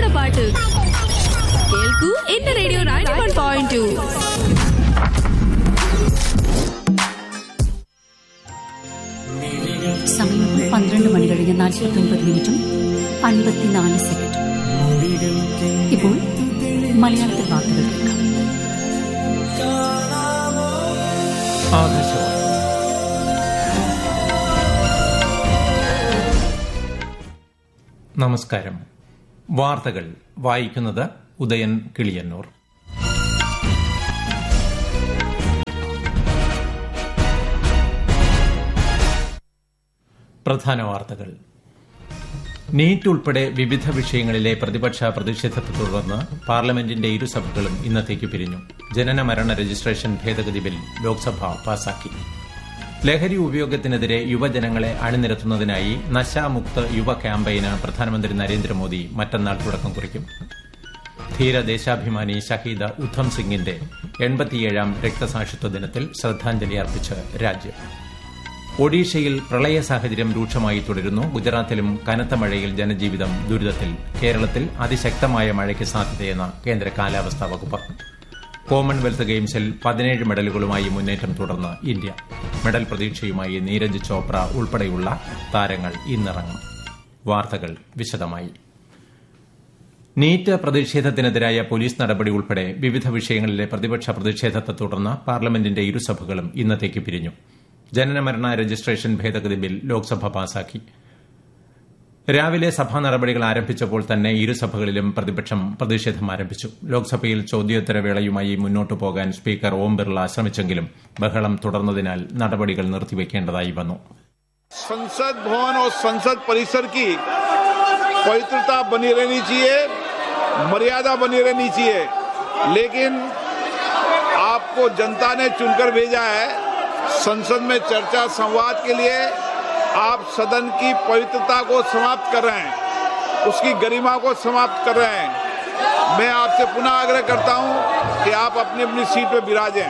നമ്മുടെ പാട്ട് കേൾക്കൂ എന്റെ radio ninety one point two സമയം പന്ത്രണ്ട് മണി കഴിഞ്ഞ് നാൽപ്പത്തൊൻപത് മിനിറ്റും അൻപത്തിനാല് സെക്കൻഡും ഇപ്പോൾ മലയാളത്തിൽ വാർത്തകൾ കേൾക്കാം ആകാശവാണി നമസ്കാരം വാർത്തകൾ വായിക്കുന്നത് ഉദയൻ കിളിയന്നൂർ പ്രധാന വാർത്തകൾ നീറ്റ് ഉൾപ്പെടെ വിവിധ വിഷയങ്ങളിലെ പ്രതിപക്ഷ പ്രതിഷേധത്തെ തുടർന്ന് പാർലമെന്റിന്റെ ഇരുസഭകളും ഇന്നത്തേക്ക് പിരിഞ്ഞു ജനന മരണ രജിസ്ട്രേഷൻ ഭേദഗതി ബിൽ ലോക്സഭ പാസാക്കി ലഹരി ഉപയോഗത്തിനെതിരെ യുവജനങ്ങളെ അണിനിരത്തുന്നതിനായി നശാമുക്ത് യുവ ക്യാമ്പയിന് പ്രധാനമന്ത്രി നരേന്ദ്രമോദി മറ്റന്നാൾ തുടക്കം കുറിക്കും ധീര ദേശാഭിമാനി ഷഹീദ് ഉദ്ധം സിംഗിന്റെ എൺപത്തിയേഴാം രക്തസാക്ഷിത്വ ദിനത്തിൽ ശ്രദ്ധാഞ്ജലി അർപ്പിച്ച് രാജ്യം ഒഡീഷയിൽ പ്രളയ സാഹചര്യം രൂക്ഷമായി തുടരുന്നു ഗുജറാത്തിലും കനത്ത മഴയിൽ ജനജീവിതം ദുരിതത്തിൽ കേരളത്തിൽ അതിശക്തമായ മഴയ്ക്ക് സാധ്യതയെന്ന് കേന്ദ്ര കാലാവസ്ഥാ വകുപ്പ് കോമൺവെൽത്ത് ഗെയിംസിൽ പതിനേഴ് മെഡലുകളുമായി മുന്നേറ്റം തുടർന്ന് ഇന്ത്യ മെഡൽ പ്രതീക്ഷയുമായി നീരജ് ചോപ്ര ഉൾപ്പെടെയുള്ള താരങ്ങൾ ഇന്നിറങ്ങും വാർത്തകൾ വിശദമായി നീറ്റ് പ്രതിഷേധത്തിനെതിരായ പോലീസ് നടപടി ഉൾപ്പെടെ വിവിധ വിഷയങ്ങളിലെ പ്രതിപക്ഷ പ്രതിഷേധത്തെ തുടർന്ന് പാർലമെന്റിന്റെ ഇരുസഭകളും ഇന്നത്തേക്ക് പിരിഞ്ഞു ജനനമരണ രജിസ്ട്രേഷൻ ഭേദഗതി ബിൽ ലോക്സഭ പാസാക്കി രാവിലെ സഭാ നടപടികൾ ആരംഭിച്ചപ്പോൾ തന്നെ ഇരുസഭകളിലും പ്രതിപക്ഷം പ്രതിഷേധം ആരംഭിച്ചു ലോക്സഭയിൽ ചോദ്യോത്തരവേളയുമായി മുന്നോട്ടു പോകാൻ സ്പീക്കർ ഓം ബിർള ശ്രമിച്ചെങ്കിലും ബഹളം തുടർന്നതിനാൽ നടപടികൾ നിർത്തിവെക്കേണ്ടതായി വന്നു संसद भवन और संसद परिसर की पवित्रता बनी रहनी चाहिए मर्यादा बनी रहनी चाहिए लेकिन आपको जनता ने चुनकर भेजा है संसद में चर्चा संवाद के लिए आप सदन की पवित्रता को समाप्त कर रहे हैं उसकी गरिमा को समाप्त कर रहे हैं मैं आपसे पुनः आग्रह करता हूं कि आप अपनी अपनी सीट पर विराजें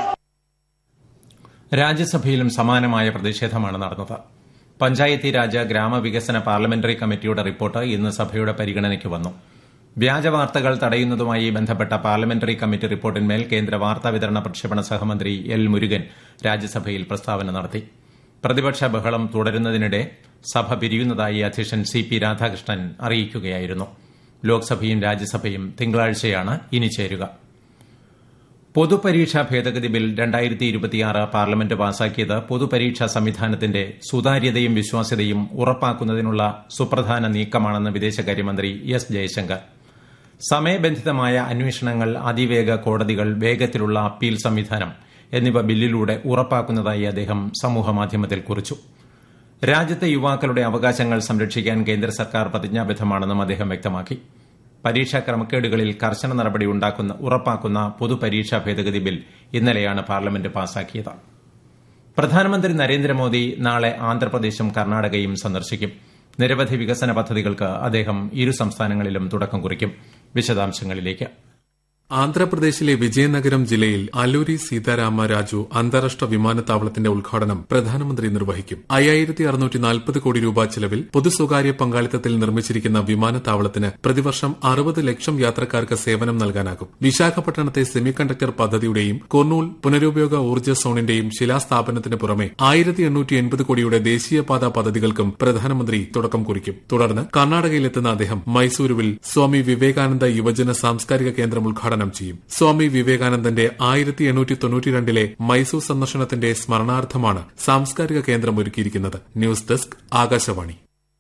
രാജ്യസഭയിലും സമാനമായ പ്രതിഷേധമാണ് നടന്നത് പഞ്ചായത്തി രാജ് ഗ്രാമവികസന പാർലമെന്ററി കമ്മിറ്റിയുടെ റിപ്പോർട്ട് ഇന്ന് സഭയുടെ പരിഗണനയ്ക്ക് വന്നു വ്യാജ വാർത്തകൾ തടയുന്നതുമായി ബന്ധപ്പെട്ട പാർലമെന്ററി കമ്മിറ്റി റിപ്പോർട്ടിന്മേൽ കേന്ദ്ര വാർത്താവിതരണ പ്രക്ഷേപണ സഹമന്ത്രി എൽ മുരുകൻ രാജ്യസഭയിൽ പ്രസ്താവന നടത്തി പ്രതിപക്ഷ ബഹളം തുടരുന്നതിനിടെ സഭ പിരിയുന്നതായി അധ്യക്ഷൻ സി പി രാധാകൃഷ്ണൻ അറിയിക്കുകയായിരുന്നു ലോക്സഭയും രാജ്യസഭയും തിങ്കളാഴ്ചയാണ് ഇനി ചേരുക പൊതുപരീക്ഷാ ഭേദഗതി ബിൽ രണ്ടായിരത്തി ഇരുപത്തിയാറ് പാർലമെന്റ് പാസാക്കിയത് പൊതുപരീക്ഷാ സംവിധാനത്തിന്റെ സുതാര്യതയും വിശ്വാസ്യതയും ഉറപ്പാക്കുന്നതിനുള്ള സുപ്രധാന നീക്കമാണെന്ന് വിദേശകാര്യമന്ത്രി എസ് ജയശങ്കർ സമയബന്ധിതമായ അന്വേഷണങ്ങൾ അതിവേഗ കോടതികൾ വേഗത്തിലുള്ള അപ്പീൽ സംവിധാനം എന്നിവ ബില്ലിലൂടെ ഉറപ്പാക്കുന്നതായി അദ്ദേഹം സമൂഹമാധ്യമത്തിൽ കുറിച്ചു രാജ്യത്തെ യുവാക്കളുടെ അവകാശങ്ങൾ സംരക്ഷിക്കാൻ കേന്ദ്ര സർക്കാർ പ്രതിജ്ഞാബദ്ധമാണെന്നും അദ്ദേഹം വ്യക്തമാക്കി പരീക്ഷാ ക്രമക്കേടുകളിൽ കർശന നടപടി ഉണ്ടാക്കുന്ന ഉറപ്പാക്കുന്ന പൊതുപരീക്ഷാ ഭേദഗതി ബിൽ ഇന്നലെയാണ് പാർലമെന്റ് പാസാക്കിയത് പ്രധാനമന്ത്രി നരേന്ദ്രമോദി നാളെ ആന്ധ്രാപ്രദേശും കർണാടകയും സന്ദർശിക്കും നിരവധി വികസന പദ്ധതികൾക്ക് അദ്ദേഹം ഇരു സംസ്ഥാനങ്ങളിലും തുടക്കം കുറിക്കും വിശദാംശങ്ങളിലേക്ക് ആന്ധ്രാപ്രദേശിലെ വിജയനഗരം ജില്ലയിൽ അല്ലൂരി സീതാരാമ രാജു അന്താരാഷ്ട്ര വിമാനത്താവളത്തിന്റെ ഉദ്ഘാടനം പ്രധാനമന്ത്രി നിർവഹിക്കും അയ്യായിരത്തി അറുന്നൂറ്റി നാൽപ്പത് കോടി രൂപ ചെലവിൽ പൊതു സ്വകാര്യ പങ്കാളിത്തത്തിൽ നിർമ്മിച്ചിരിക്കുന്ന വിമാനത്താവളത്തിന് പ്രതിവർഷം അറുപത് ലക്ഷം യാത്രക്കാർക്ക് സേവനം നൽകാനാകും വിശാഖപട്ടണത്തെ സെമി കണ്ടക്ടർ പദ്ധതിയുടെയും കുർണൂൽ പുനരുപയോഗ ഊർജ്ജ സോണിന്റെയും ശിലാസ്ഥാപനത്തിന് പുറമെ ആയിരത്തി എണ്ണൂറ്റി എൺപത് കോടിയുടെ ദേശീയപാത പദ്ധതികൾക്കും പ്രധാനമന്ത്രി തുടക്കം കുറിക്കും തുടർന്ന് കർണാടകയിലെത്തുന്ന അദ്ദേഹം മൈസൂരുവിൽ സ്വാമി വിവേകാനന്ദ യുവജന സാംസ്കാരിക കേന്ദ്രം ഉദ്ഘാടനം ചെയ്യും സ്വാമി വിവേകാനന്ദന്റെ ആയിരത്തി എണ്ണൂറ്റി തൊണ്ണൂറ്റിരണ്ടിലെ മൈസൂർ സന്ദർശനത്തിന്റെ സ്മരണാർത്ഥമാണ് സാംസ്കാരിക കേന്ദ്രം ഒരുക്കിയിരിക്കുന്നത് ന്യൂസ് ഡെസ്ക് ആകാശവാണി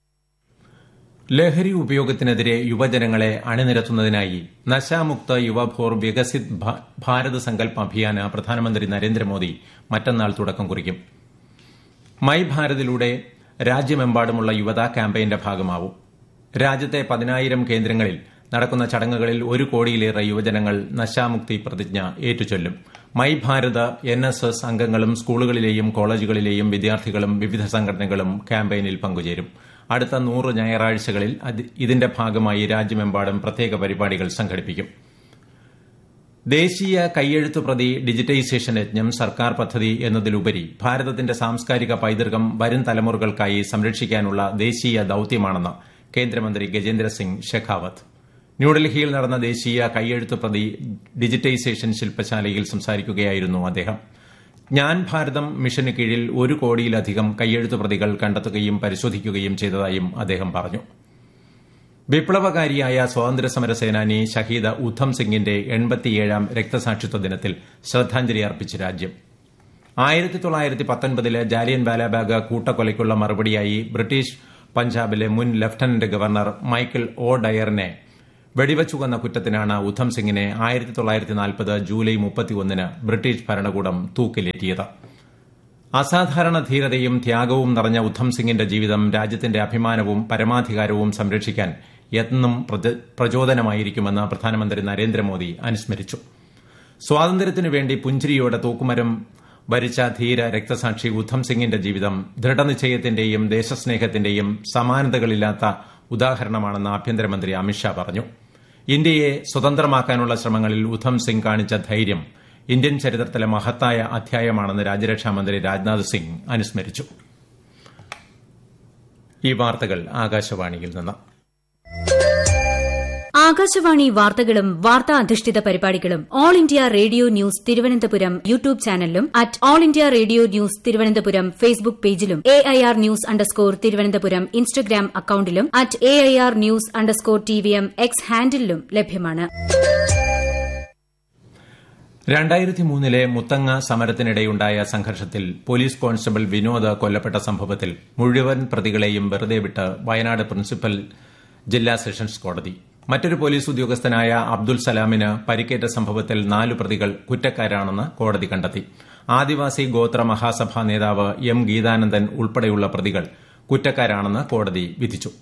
ലഹരി ഉപയോഗത്തിനെതിരെ യുവജനങ്ങളെ അണിനിരത്തുന്നതിനായി നശാമുക്ത യുവഭോർ വികസിത് ഭാരത് സങ്കല്പ് അഭിയാന് പ്രധാനമന്ത്രി നരേന്ദ്രമോദി മറ്റന്നാൾ തുടക്കം കുറിക്കും മൈ ഭാരതിലൂടെ രാജ്യമെമ്പാടുമുള്ള യുവത ക്യാമ്പയിന്റെ ഭാഗമാവും രാജ്യത്തെ പതിനായിരം കേന്ദ്രങ്ങളിൽ നടക്കുന്ന ചടങ്ങുകളിൽ ഒരു കോടിയിലേറെ യുവജനങ്ങൾ നശാമുക്തി പ്രതിജ്ഞ ഏറ്റുചൊല്ലും My Bharat N S S അംഗങ്ങളും സ്കൂളുകളിലെയും കോളേജുകളിലെയും വിദ്യാർത്ഥികളും വിവിധ സംഘടനകളും ക്യാമ്പയിനിൽ പങ്കുചേരും അടുത്ത നൂറ് ഞായറാഴ്ചകളിൽ ഇതിന്റെ ഭാഗമായി രാജ്യമെമ്പാടും പ്രത്യേക പരിപാടികൾ സംഘടിപ്പിക്കും ദേശീയ കൈയെഴുത്ത് പ്രതി ഡിജിറ്റൈസേഷൻ യജ്ഞം സർക്കാർ പദ്ധതി എന്നതിലുപരി ഭാരതത്തിന്റെ സാംസ്കാരിക പൈതൃകം വരും തലമുറകൾക്കായി സംരക്ഷിക്കാനുള്ള ദേശീയ ദൌത്യമാണെന്ന് കേന്ദ്രമന്ത്രി ഗജേന്ദ്ര സിംഗ് ഷെഖാവത്ത് ന്യൂഡൽഹിയിൽ നടന്ന ദേശീയ കൈയെഴുത്ത് പ്രതി ഡിജിറ്റൈസേഷൻ ശില്പശാലയിൽ സംസാരിക്കുകയായിരുന്നു അദ്ദേഹം ജ്ഞാൻ ഭാരതം മിഷന് കീഴിൽ ഒരു കോടിയിലധികം കൈയെഴുത്ത് പ്രതികൾ കണ്ടെത്തുകയും പരിശോധിക്കുകയും ചെയ്തതായും അദ്ദേഹം പറഞ്ഞു വിപ്ലവകാരിയായ സ്വാതന്ത്ര്യസമര സേനാനി ഷഹീദ് ഉദ്ധം സിംഗിന്റെ എൺപത്തിയേഴാം രക്തസാക്ഷിത്വ ദിനത്തിൽ ശ്രദ്ധാഞ്ജലി അർപ്പിച്ച് രാജ്യം ആയിരത്തി തൊള്ളായിരത്തി പത്തൊൻപതിലെ ജാലിയൻ വാലാബാഗ് കൂട്ടക്കൊലയ്ക്കുള്ള മറുപടിയായി ബ്രിട്ടീഷ് പഞ്ചാബിലെ മുൻ ലഫ്റ്റനന്റ് ഗവർണർ മൈക്കിൾ ഒ ഡയറിനെ വെടിവച്ചു കൊന്ന കുറ്റത്തിനാണ് ഉദ്ധം സിംഗിനെ ആയിരത്തി തൊള്ളായിരത്തി നാൽപ്പത് ജൂലൈ മുപ്പത്തിയൊന്നിന് ബ്രിട്ടീഷ് ഭരണകൂടം തൂക്കിലേറ്റിയത് അസാധാരണ ധീരതയും ത്യാഗവും നിറഞ്ഞ ഉദ്ധം സിംഗിന്റെ ജീവിതം രാജ്യത്തിന്റെ അഭിമാനവും പരമാധികാരവും സംരക്ഷിക്കാൻ എന്നും പ്രചോദനമായിരിക്കുമെന്ന് പ്രധാനമന്ത്രി നരേന്ദ്രമോദി അനുസ്മരിച്ചു സ്വാതന്ത്ര്യത്തിനു വേണ്ടി പുഞ്ചിരിയോടെ തൂക്കുമരം വരിച്ച ധീര രക്തസാക്ഷി ഉദ്ധം സിംഗിന്റെ ജീവിതം ദൃഢനിശ്ചയത്തിന്റെയും ദേശസ്നേഹത്തിന്റെയും സമാനതകളില്ലാത്ത ഉദാഹരണമാണെന്ന് ആഭ്യന്തരമന്ത്രി അമിത്ഷാ പറഞ്ഞു ഇന്ത്യയെ സ്വതന്ത്രമാക്കാനുള്ള ശ്രമങ്ങളിൽ ഉദ്ധം സിംഗ് കാണിച്ച ധൈര്യം ഇന്ത്യൻ ചരിത്രത്തിലെ മഹത്തായ അധ്യായമാണെന്ന് രാജ്യരക്ഷാമന്ത്രി രാജ്നാഥ് സിംഗ് അനുസ്മരിച്ചു ഈ വാർത്തകൾ ആകാശവാണിയിൽ നിന്ന് ആകാശവാണി വാർത്തകളും വാർത്താ അധിഷ്ഠിത പരിപാടികളും All India Radio News Thiruvananthapuram YouTube ചാനലിലും at All India Radio News Thiruvananthapuram Facebook പേജിലും A I R news underscore Thiruvananthapuram Instagram അക്കൌണ്ടിലും at A I R news underscore T V M X ഹാൻഡിലും ലഭ്യമാണ് രണ്ടായിരത്തി മൂന്നിലെ മുത്തങ്ങ സമരത്തിനിടെയുണ്ടായ സംഘർഷത്തിൽ പോലീസ് കോൺസ്റ്റബിൾ വിനോദ് കൊല്ലപ്പെട്ട സംഭവത്തിൽ മുഴുവൻ പ്രതികളെയും വെറുതെ വിട്ട് വയനാട് പ്രിൻസിപ്പൽ ജില്ലാ സെഷൻസ് കോടതി മറ്റൊരു പോലീസ് ഉദ്യോഗസ്ഥനായ അബ്ദുൽ സലാമിന് പരിക്കേറ്റ സംഭവത്തിൽ നാലു പ്രതികൾ കുറ്റക്കാരാണെന്ന് കോടതി കണ്ടെത്തി ആദിവാസി ഗോത്ര മഹാസഭാ നേതാവ് എം ഗീതാനന്ദൻ ഉൾപ്പെടെയുള്ള പ്രതികൾ കുറ്റക്കാരാണെന്ന് കോടതി വിധിച്ചു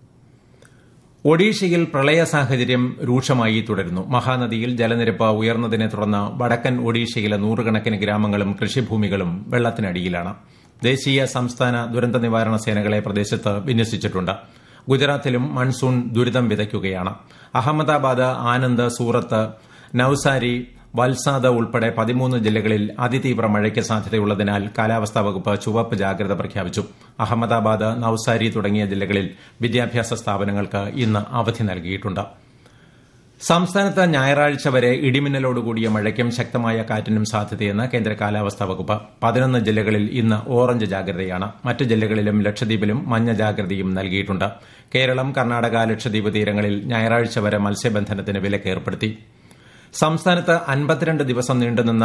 ഒഡീഷയിൽ പ്രളയ സാഹചര്യം രൂക്ഷമായി തുടരുന്നു മഹാനദിയിൽ ജലനിരപ്പ് ഉയർന്നതിനെ തുടർന്ന് വടക്കൻ ഒഡീഷയിലെ നൂറുകണക്കിന് ഗ്രാമങ്ങളും കൃഷിഭൂമികളും വെള്ളത്തിനടിയിലാണ് ദേശീയ സംസ്ഥാന ദുരന്ത നിവാരണ സേനകളെ പ്രദേശത്ത് വിന്യസിച്ചിട്ടുണ്ട് ഗുജറാത്തിലും മൺസൂൺ ദുരിതം വിതയ്ക്കുകയാണ് അഹമ്മദാബാദ് ആനന്ദ് സൂറത്ത് നൌസാരി വൽസാദ് ഉൾപ്പെടെ പതിമൂന്ന് ജില്ലകളിൽ അതിതീവ്ര മഴയ്ക്ക് സാധ്യതയുള്ളതിനാൽ കാലാവസ്ഥാ വകുപ്പ് ചുവപ്പ് ജാഗ്രത പ്രഖ്യാപിച്ചു അഹമ്മദാബാദ് നൌസാരി തുടങ്ങിയ ജില്ലകളിൽ വിദ്യാഭ്യാസ സ്ഥാപനങ്ങൾക്ക് ഇന്ന് അവധി നൽകിയിട്ടുണ്ട് സംസ്ഥാനത്ത് ഞായറാഴ്ച വരെ ഇടിമിന്നലോടുകൂടിയ മഴയ്ക്കും ശക്തമായ കാറ്റിനും സാധ്യതയെന്ന് കേന്ദ്ര കാലാവസ്ഥാ വകുപ്പ് പതിനൊന്ന് ജില്ലകളിൽ ഇന്ന് ഓറഞ്ച് ജാഗ്രതയാണ് മറ്റ് ജില്ലകളിലും ലക്ഷദ്വീപിലും മഞ്ഞ ജാഗ്രതയും നൽകിയിട്ടുണ്ട് കേരളം കർണാടക ലക്ഷദ്വീപ് തീരങ്ങളിൽ ഞായറാഴ്ച വരെ മത്സ്യബന്ധനത്തിന് വിലക്ക് ഏർപ്പെടുത്തി സംസ്ഥാനത്ത് അൻപത്തിരണ്ട് ദിവസം നീണ്ടുനിന്ന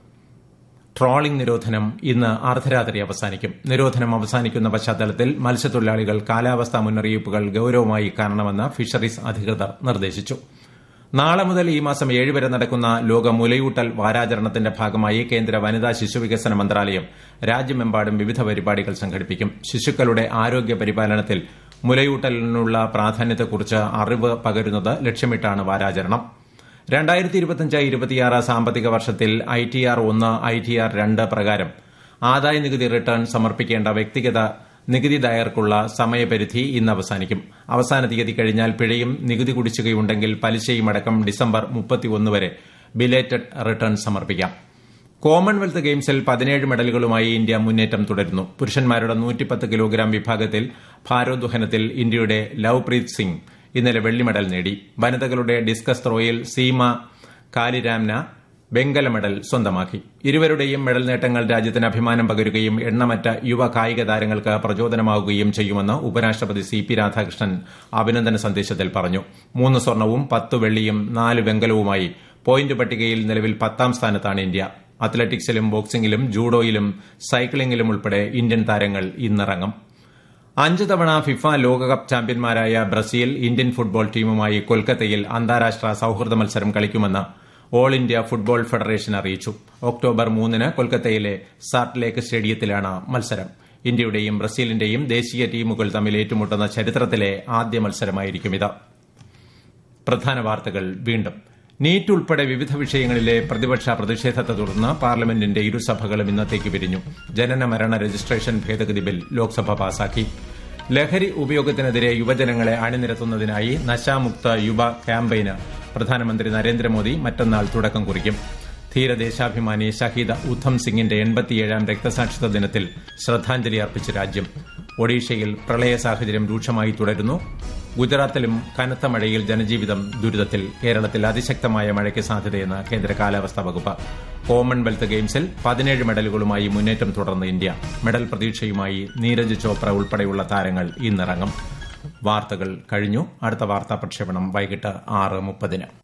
ട്രോളിംഗ് നിരോധനം ഇന്ന് അർദ്ധരാത്രി അവസാനിക്കും നിരോധനം അവസാനിക്കുന്ന പശ്ചാത്തലത്തിൽ മത്സ്യത്തൊഴിലാളികൾ കാലാവസ്ഥാ മുന്നറിയിപ്പുകൾ ഗൌരവമായി കാണണമെന്ന് ഫിഷറീസ് അധികൃതർ നിർദ്ദേശിച്ചു നാളെ മുതൽ ഈ മാസം ഏഴ് വരെ നടക്കുന്ന ലോക മുലയൂട്ടൽ വാരാചരണത്തിന്റെ ഭാഗമായി കേന്ദ്ര വനിതാ ശിശുവികസന മന്ത്രാലയം രാജ്യമെമ്പാടും വിവിധ പരിപാടികൾ സംഘടിപ്പിക്കും ശിശുക്കളുടെ ആരോഗ്യ പരിപാലനത്തിൽ മുലയൂട്ടലിനുള്ള പ്രാധാന്യത്തെക്കുറിച്ച് അറിവ് പകരുന്നത് ലക്ഷ്യമിട്ടാണ് വാരാചരണം രണ്ടായിരത്തി ഇരുപത്തിയഞ്ച് ഇരുപത്തിയാറ് സാമ്പത്തിക വർഷത്തിൽ ഐ ടി ആർ ഒന്ന് ഐ ടി ആർ രണ്ട് പ്രകാരം ആദായ നികുതി റിട്ടേൺ സമർപ്പിക്കേണ്ട വ്യക്തിഗത നികുതിദായകർക്കുള്ള സമയപരിധി ഇന്ന് അവസാനിക്കും അവസാന തീയതി കഴിഞ്ഞാൽ പിഴയും നികുതി കുടിശ്ശികയുണ്ടെങ്കിൽ പലിശയും അടക്കം ഡിസംബർ മുപ്പത്തിയൊന്ന് വരെ ബിലേറ്റഡ് റിട്ടേൺ സമർപ്പിക്കാം കോമൺവെൽത്ത് ഗെയിംസിൽ പതിനേഴ് മെഡലുകളുമായി ഇന്ത്യ മുന്നേറ്റം തുടരുന്നു പുരുഷന്മാരുടെ നൂറ്റിപ്പത്ത് കിലോഗ്രാം വിഭാഗത്തിൽ ഭാരോദ്വഹനത്തിൽ ഇന്ത്യയുടെ ലവ്പ്രീത് സിംഗ് ഇന്നലെ വെള്ളി മെഡൽ നേടി വനിതകളുടെ ഡിസ്കസ് ത്രോയിൽ സീമ കാലിരാംന വെങ്കല മെഡൽ സ്വന്തമാക്കി ഇരുവരുടെയും മെഡൽ നേട്ടങ്ങൾ രാജ്യത്തിന് അഭിമാനം പകരുകയും എണ്ണമറ്റ യുവ കായിക താരങ്ങൾക്ക് പ്രചോദനമാവുകയും ചെയ്യുമെന്ന് ഉപരാഷ്ട്രപതി സി പി രാധാകൃഷ്ണൻ അഭിനന്ദന സന്ദേശത്തിൽ പറഞ്ഞു മൂന്ന് സ്വർണവും പത്ത് വെള്ളിയും നാല് വെങ്കലവുമായി പോയിന്റ് പട്ടികയിൽ നിലവിൽ പത്താം സ്ഥാനത്താണ് ഇന്ത്യ അത്ലറ്റിക്സിലും ബോക്സിംഗിലും ജൂഡോയിലും സൈക്ലിംഗിലും ഉൾപ്പെടെ ഇന്ത്യൻ താരങ്ങൾ ഇന്നിറങ്ങും അഞ്ച് തവണ ഫിഫ ലോകകപ്പ് ചാമ്പ്യന്മാരായ ബ്രസീൽ ഇന്ത്യൻ ഫുട്ബോൾ ടീമുമായി കൊൽക്കത്തയിൽ അന്താരാഷ്ട്ര സൌഹൃദ മത്സരം കളിക്കുമെന്ന് ഓൾ ഇന്ത്യ ഫുട്ബോൾ ഫെഡറേഷൻ അറിയിച്ചു ഒക്ടോബർ മൂന്നിന് കൊൽക്കത്തയിലെ സാർട്ട് ലേക്ക് സ്റ്റേഡിയത്തിലാണ് മത്സരം ഇന്ത്യയുടെയും ബ്രസീലിന്റെയും ദേശീയ ടീമുകൾ തമ്മിൽ ഏറ്റുമുട്ടുന്ന ചരിത്രത്തിലെ ആദ്യ മത്സരമായിരിക്കും ഇത് പ്രധാന വാർത്തകൾ വീണ്ടും നീറ്റ് ഉൾപ്പെടെ വിവിധ വിഷയങ്ങളിലെ പ്രതിപക്ഷ പ്രതിഷേധത്തെ തുടർന്ന് പാർലമെന്റിന്റെ ഇരുസഭകളും ഇന്നത്തേക്ക് പിരിഞ്ഞു ജനന മരണ രജിസ്ട്രേഷൻ ഭേദഗതി ബിൽ ലോക്സഭ പാസാക്കി ലഹരി ഉപയോഗത്തിനെതിരെ യുവജനങ്ങളെ അണിനിരത്തുന്നതിനായി നശാമുക്ത യുവ ക്യാമ്പയിന് പ്രധാനമന്ത്രി നരേന്ദ്രമോദി മറ്റന്നാൾ തുടക്കം കുറിക്കും ധീരദേശാഭിമാനി ഷഹീദ് ഉദ്ധം സിംഗിന്റെ എൺപത്തിയേഴാം രക്തസാക്ഷിത്വ ദിനത്തിൽ ശ്രദ്ധാഞ്ജലി അർപ്പിച്ച് രാജ്യം ഒഡീഷയിൽ പ്രളയ സാഹചര്യം രൂക്ഷമായി തുടരുന്നു ഗുജറാത്തിലും കനത്ത മഴയിൽ ജനജീവിതം ദുരിതത്തിൽ കേരളത്തിൽ അതിശക്തമായ മഴയ്ക്ക് സാധ്യതയെന്ന് കേന്ദ്ര കാലാവസ്ഥാ വകുപ്പ് കോമൺവെൽത്ത് ഗെയിംസിൽ പതിനേഴ് മെഡലുകളുമായി മുന്നേറ്റം തുടർന്ന് ഇന്ത്യ മെഡൽ പ്രതീക്ഷയുമായി നീരജ് ചോപ്ര ഉൾപ്പെടെയുള്ള താരങ്ങൾ ഇന്നിറങ്ങും വാർത്തകൾ കഴിഞ്ഞു അടുത്ത വാർത്താ പ്രക്ഷേപണം വൈകിട്ട് ആറ് മുപ്പതിന്